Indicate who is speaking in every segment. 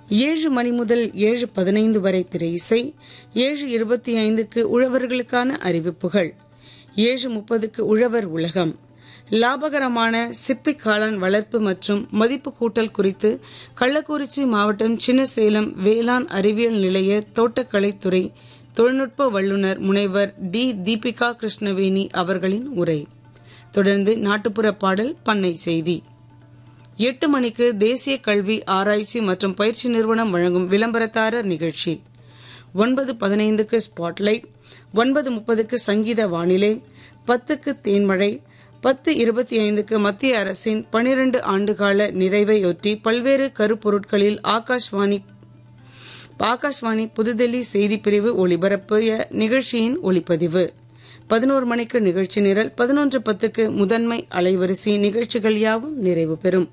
Speaker 1: ஏழு மணி முதல் ஏழு பதினைந்து வரை திரை இசை ஏழு இருபத்தி ஐந்துக்கு உழவர்களுக்கான அறிவிப்புகள் ஏழு முப்பதுக்கு உழவர் உலகம் லாபகரமான சிப்பி காளான் வளர்ப்பு மற்றும் மதிப்பு கூட்டல் குறித்து கள்ளக்குறிச்சி மாவட்டம் சின்னசேலம் வேளாண் அறிவியல் நிலைய தோட்டக்கலைத்துறை தொழில்நுட்ப வல்லுநர் முனைவர் டி தீபிகா கிருஷ்ணவேணி அவர்களின் உரை தொடர்ந்து நாட்டுப்புற பாடல் பண்ணை செய்தி எட்டு மணிக்கு தேசிய கல்வி ஆராய்ச்சி மற்றும் பயிற்சி நிறுவனம் வழங்கும் விளம்பரதாரர் நிகழ்ச்சி ஒன்பது பதினைந்துக்கு ஸ்பாட்லைட் ஒன்பது முப்பதுக்கு சங்கீத வானிலை பத்துக்கு தேன்மழை பத்து இருபத்தி ஐந்துக்கு மத்திய அரசின் பனிரண்டு ஆண்டுகால நிறைவையொட்டி பல்வேறு கருப்பொருட்களில் ஆகாஷ்வாணி ஆகாஷ்வாணி புதுதில்லி செய்திப்பிரிவு ஒளிபரப்பிய நிகழ்ச்சியின் ஒளிப்பதிவு பதினோரு மணிக்கு நிகழ்ச்சி நிரல் பதினொன்று பத்துக்கு முதன்மை அலைவரிசை நிகழ்ச்சிகள் யாவும் நிறைவு பெறும்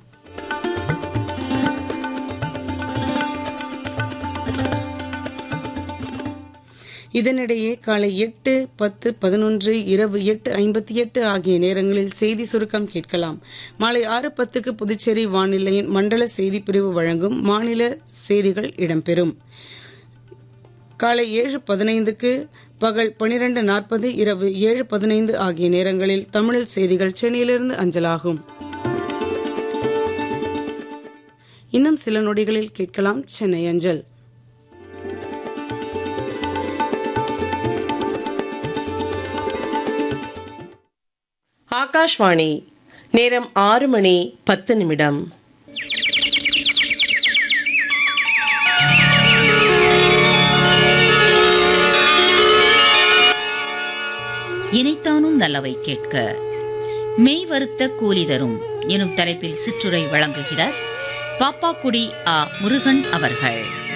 Speaker 1: இதனிடையே காலை எட்டு பத்து பதினொன்று இரவு எட்டு ஐம்பத்தி எட்டு ஆகிய நேரங்களில் செய்தி சுருக்கம் கேட்கலாம் மாலை ஆறு பத்துக்கு புதுச்சேரி வானிலையின் மண்டல செய்திப்பிரிவு வழங்கும் மாநில செய்திகள் இடம்பெறும் காலை ஏழு பதினைந்துக்கு பகல் பனிரெண்டு நாற்பது இரவு ஏழு பதினைந்து ஆகிய நேரங்களில் தமிழில் செய்திகள் சென்னையிலிருந்து அஞ்சலாகும் இன்னும் சில நொடிகளில் கேட்கலாம் சென்னை அஞ்சல்
Speaker 2: ஆகாஷ்வாணி நேரம் ஆறு மணி பத்து நிமிடம்
Speaker 3: இனைத்தானும் நல்லவை கேட்க மெய் வருத்த கூலி தரும் எனும் தலைப்பில் சிற்றுரை வழங்குகிறார் பாப்பாக்குடி ஆ முருகன் அவர்கள்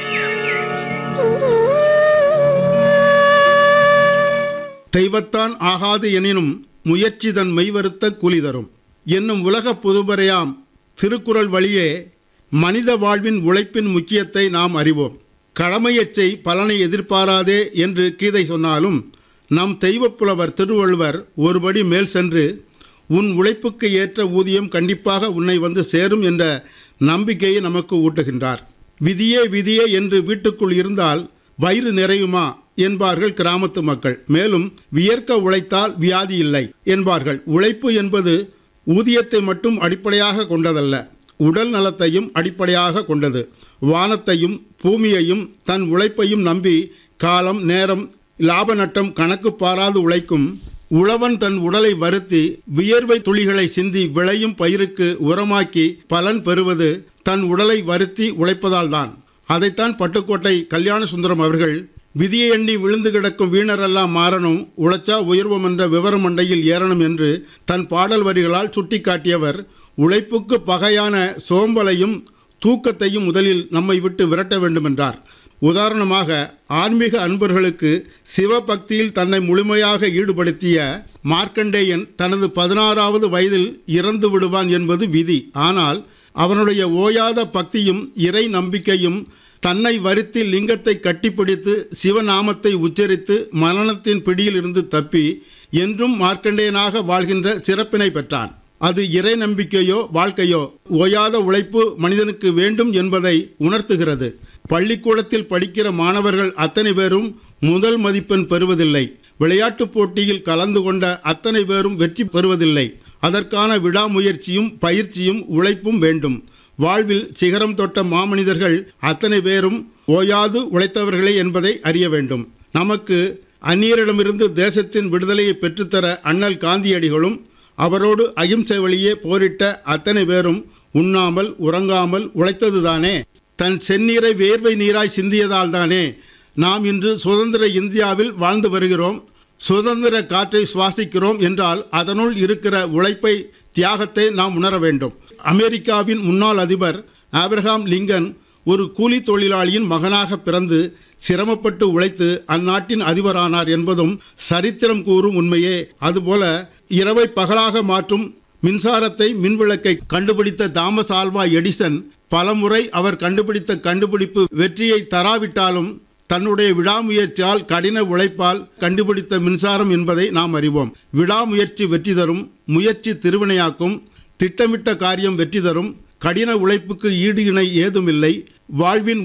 Speaker 4: தெய்வத்தான் ஆகாது எனினும் முயற்சி தன் மெய்வருத்த கூலி தரும் என்னும் உலக பொதுபறையாம் திருக்குறள் வழியே மனித வாழ்வின் உழைப்பின் முக்கியத்தை நாம் அறிவோம் கடமையச்சை பலனை எதிர்பாராதே என்று கீதை சொன்னாலும் நம் தெய்வப்புலவர் திருவள்ளுவர் ஒருபடி மேல் சென்று உன் உழைப்புக்கு ஏற்ற ஊதியம் கண்டிப்பாக உன்னை வந்து சேரும் என்ற நம்பிக்கையை நமக்கு ஊட்டுகின்றார் விதியே விதியே என்று வீட்டுக்குள் இருந்தால் வயிறு நிறையுமா என்பார்கள் கிராமத்து மக்கள் மேலும் வியர்க்க உழைத்தால் வியாதி இல்லை என்பார்கள் உழைப்பு என்பது ஊதியத்தை மட்டும் அடிப்படையாக கொண்டதல்ல உடல் நலத்தையும் அடிப்படையாக கொண்டது வானத்தையும் பூமியையும் தன் உழைப்பையும் நம்பி காலம் நேரம் லாப நட்டம் கணக்கு பாராது உழைக்கும் உழவன் தன் உடலை வருத்தி வியர்வை துளிகளை சிந்தி விளையும் பயிருக்கு உரமாக்கி பலன் பெறுவது தன் உடலை வருத்தி உழைப்பதால்தான் அதைத்தான் பட்டுக்கோட்டை கல்யாண சுந்தரம் அவர்கள் விதியை எண்ணி விழுந்து கிடக்கும் வீணரெல்லாம் மாறணும் உழைச்சா உயர்வம் என்ற விவரம் மண்டையில் ஏறணும் என்று தன் பாடல் வரிகளால் சுட்டிக்காட்டியவர் உழைப்புக்கு பகையான சோம்பலையும் தூக்கத்தையும் முதலில் நம்மை விட்டு விரட்ட வேண்டுமென்றார் உதாரணமாக ஆன்மீக அன்பர்களுக்கு சிவபக்தியில் தன்னை முழுமையாக ஈடுபடுத்திய மார்க்கண்டேயன் தனது பதினாறாவது வயதில் இறந்து விடுவான் என்பது விதி ஆனால் அவனுடைய ஓயாத பக்தியும் இறை நம்பிக்கையும் தன்னை வருத்தி லிங்கத்தை கட்டிப்பிடித்து சிவநாமத்தை உச்சரித்து மரணத்தின் பிடியில் இருந்து தப்பி என்றும் மார்க்கண்டேயனாக வாழ்கின்ற சிறப்பினை பெற்றான் அது இறை நம்பிக்கையோ வாழ்க்கையோ ஓயாத உழைப்பு மனிதனுக்கு வேண்டும் என்பதை உணர்த்துகிறது பள்ளிக்கூடத்தில் படிக்கிற மாணவர்கள் அத்தனை பேரும் முதல் மதிப்பெண் பெறுவதில்லை விளையாட்டுப் போட்டியில் கலந்து கொண்ட அத்தனை பேரும் வெற்றி பெறுவதில்லை அதற்கான விடாமுயற்சியும் பயிற்சியும் உழைப்பும் வேண்டும் வாழ்வில் சிகரம் தொட்ட மாமனிதர்கள் அத்தனை பேரும் ஓயாது உழைத்தவர்களே என்பதை அறிய வேண்டும் நமக்கு அந்நியரிடமிருந்து தேசத்தின் விடுதலையை பெற்றுத்தர அண்ணல் காந்தியடிகளும் அவரோடு அகிம்சை வழியே போரிட்ட அத்தனை பேரும் உண்ணாமல் உறங்காமல் உழைத்ததுதானே தன் செந்நீரை வேர்வை நீராய் சிந்தியதால் தானே நாம் இன்று சுதந்திர இந்தியாவில் வாழ்ந்து வருகிறோம் சுதந்திர காற்றை சுவாசிக்கிறோம் என்றால் அதனுள் இருக்கிற உழைப்பை தியாகத்தை நாம் உணர வேண்டும் அமெரிக்காவின் முன்னாள் அதிபர் ஆப்ரஹாம் லிங்கன் ஒரு கூலி தொழிலாளியின் மகனாக பிறந்து சிரமப்பட்டு உழைத்து அந்நாட்டின் அதிபரானார் என்பதும் சரித்திரம் கூறும் உண்மையே அதுபோல இரவை பகலாக மாற்றும் மின்சாரத்தை மின்விளக்கை கண்டுபிடித்த தாமஸ் ஆல்வா எடிசன் பலமுறை அவர் கண்டுபிடித்த கண்டுபிடிப்பு வெற்றியை தராவிட்டாலும் தன்னுடைய விடாமுயற்சியால் கடின உழைப்பால் கண்டுபிடித்த மின்சாரம் என்பதை நாம் அறிவோம் விடாமுயற்சி வெற்றி தரும் முயற்சி திருவினையாக்கும் திட்டமிட்ட காரியம் வெற்றி தரும் கடின உழைப்புக்கு ஈடு இணை ஏதுமில்லை வாழ்வின்